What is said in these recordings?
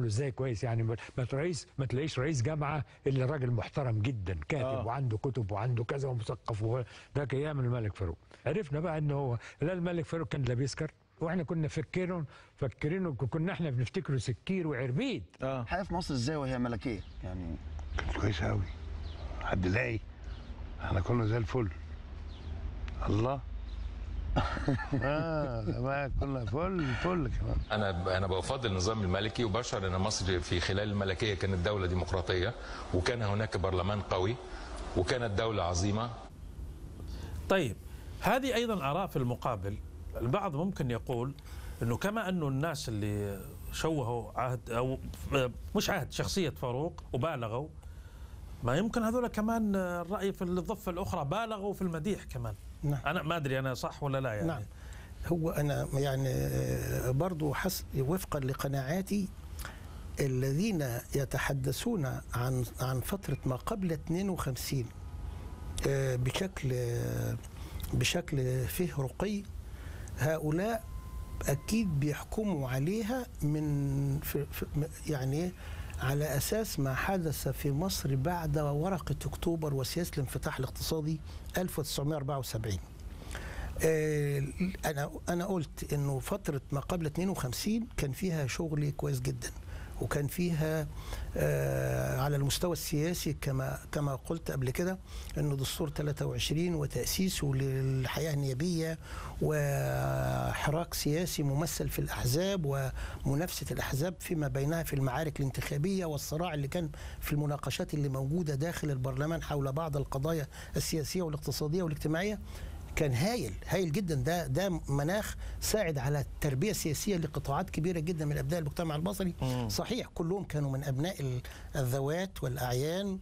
بيعامله ازاي كويس يعني ما ما رئيس ما تلاقيش رئيس جامعه الا راجل محترم جدا كاتب آه. آه. وعنده كتب وعنده كذا ومثقف وهو- ده كان يعمل الملك فاروق عرفنا بقى ان هو لا الملك فاروق كان لا بيسكر واحنا كنا فكرين فكرينه كنا احنا بنفتكره سكير وعربيد اه الحياه في مصر ازاي وهي ملكيه يعني كويس قوي حد لاقي احنا كنا زي الفل الله اه بقى كنا فل فل كمان انا انا بفضل النظام الملكي وبشعر ان مصر في خلال الملكيه كانت دوله ديمقراطيه وكان هناك برلمان قوي وكانت دوله عظيمه طيب هذه ايضا اراء في المقابل البعض ممكن يقول انه كما انه الناس اللي شوهوا عهد او مش عهد شخصيه فاروق وبالغوا ما يمكن هذول كمان الراي في الضفه الاخرى بالغوا في المديح كمان نعم. انا ما ادري انا صح ولا لا يعني نعم هو انا يعني آه، برضو حس وفقا لقناعاتي الذين يتحدثون عن عن فتره ما قبل 52 آه، بشكل آه، بشكل فيه رقي هؤلاء اكيد بيحكموا عليها من في في يعني إيه؟ على اساس ما حدث في مصر بعد ورقه اكتوبر وسياسه الانفتاح الاقتصادي 1974 آه، انا انا قلت انه فتره ما قبل 52 كان فيها شغل كويس جدا وكان فيها آه، على المستوى السياسي كما كما قلت قبل كده انه دستور 23 وتاسيسه للحياه النيابيه وحراك سياسي ممثل في الاحزاب ومنافسه الاحزاب فيما بينها في المعارك الانتخابيه والصراع اللي كان في المناقشات اللي موجوده داخل البرلمان حول بعض القضايا السياسيه والاقتصاديه والاجتماعيه كان هايل هايل جدا ده ده مناخ ساعد على التربيه السياسيه لقطاعات كبيره جدا من ابناء المجتمع المصري صحيح كلهم كانوا من ابناء ال- الذوات والاعيان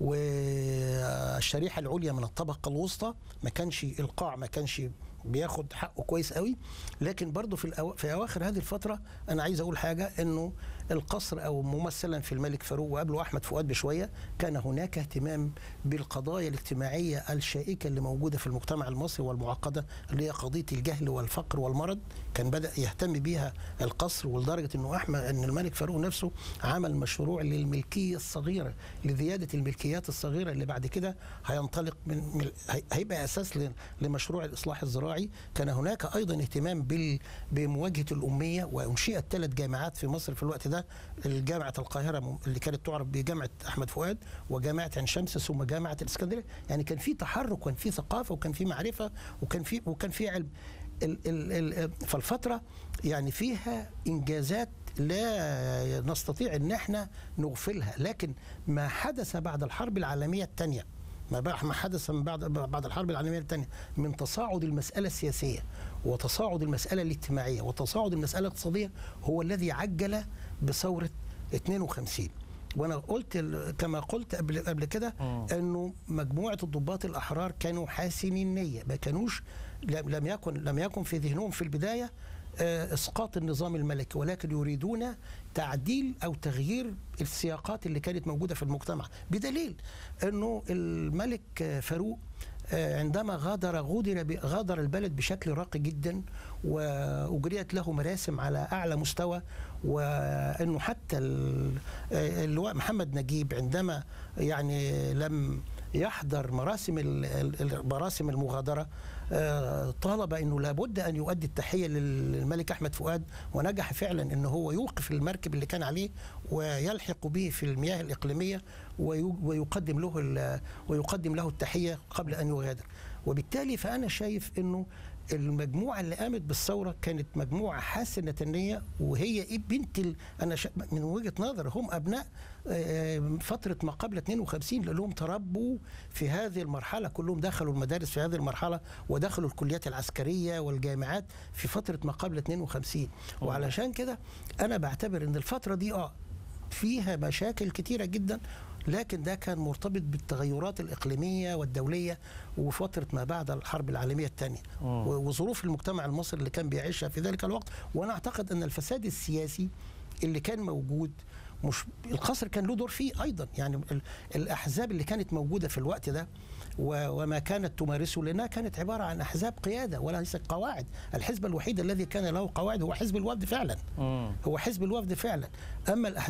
والشريحه العليا من الطبقه الوسطى ما كانش القاع ما كانش بياخد حقه كويس قوي لكن برضه في الأو... في اواخر هذه الفتره انا عايز اقول حاجه انه القصر او ممثلا في الملك فاروق وقبله احمد فؤاد بشويه كان هناك اهتمام بالقضايا الاجتماعيه الشائكه اللي موجوده في المجتمع المصري والمعقده اللي هي قضيه الجهل والفقر والمرض كان بدا يهتم بيها القصر ولدرجه انه احمد ان الملك فاروق نفسه عمل مشروع للملكيه الصغيره لزياده الملكيات الصغيره اللي بعد كده هينطلق من من- هي- هيبقى اساس ل- لمشروع الاصلاح الزراعي كان هناك ايضا اهتمام بال بمواجهه الاميه وانشئت ثلاث جامعات في مصر في الوقت ده جامعه القاهره م- اللي كانت تعرف بجامعه احمد فؤاد وجامعه عين شمس ثم جامعه الاسكندريه يعني كان في تحرك وكان في ثقافه وكان في معرفه وكان في وكان في علم ال ال ال فالفتره يعني فيها انجازات لا نستطيع ان احنا نغفلها لكن ما حدث بعد الحرب العالميه الثانيه ما بقى ما حدث من بعد بعد الحرب العالميه الثانيه من تصاعد المساله السياسيه وتصاعد المساله الاجتماعيه وتصاعد المساله الاقتصاديه هو الذي عجل بثوره 52 وانا قلت ال- كما قلت قبل قبل كده انه مجموعه الضباط الاحرار كانوا حاسمي النيه ما كانوش لم لم يكن لم يكن في ذهنهم في البدايه آه، اسقاط النظام الملكي ولكن يريدون تعديل او تغيير السياقات اللي كانت موجوده في المجتمع بدليل انه الملك آه، فاروق آه، عندما غادر غادر ب- غادر البلد بشكل راقي جدا واجريت له مراسم على اعلى مستوى وانه حتى ال- آه، اللواء محمد نجيب عندما يعني لم يحضر مراسم ال- ال- مراسم المغادره آه، طالب انه لابد ان يؤدي التحيه للملك احمد فؤاد ونجح فعلا ان هو يوقف المركب اللي كان عليه ويلحق به في المياه الاقليميه ويو- ويقدم له ال- ويقدم له التحيه قبل ان يغادر وبالتالي فانا شايف انه المجموعه اللي قامت بالثوره كانت مجموعه حاسنه النيه وهي إيه بنت ال... انا ش... من وجهه نظر هم ابناء آه، فتره ما قبل 52 لانهم تربوا في هذه المرحله كلهم دخلوا المدارس في هذه المرحله ودخلوا الكليات العسكريه والجامعات في فتره ما قبل 52 وعلشان كده انا بعتبر ان الفتره دي اه فيها مشاكل كتيرة جدا لكن ده كان مرتبط بالتغيرات الإقليمية والدولية وفترة ما بعد الحرب العالمية الثانية وظروف المجتمع المصري اللي كان بيعيشها في ذلك الوقت وأنا أعتقد أن الفساد السياسي اللي كان موجود مش القصر كان له دور فيه ايضا يعني ال- الاحزاب اللي كانت موجوده في الوقت ده و- وما كانت تمارسه لانها كانت عباره عن احزاب قياده وليس قواعد الحزب الوحيد الذي كان له قواعد هو حزب الوفد فعلا هو حزب الوفد فعلا اما الاحزاب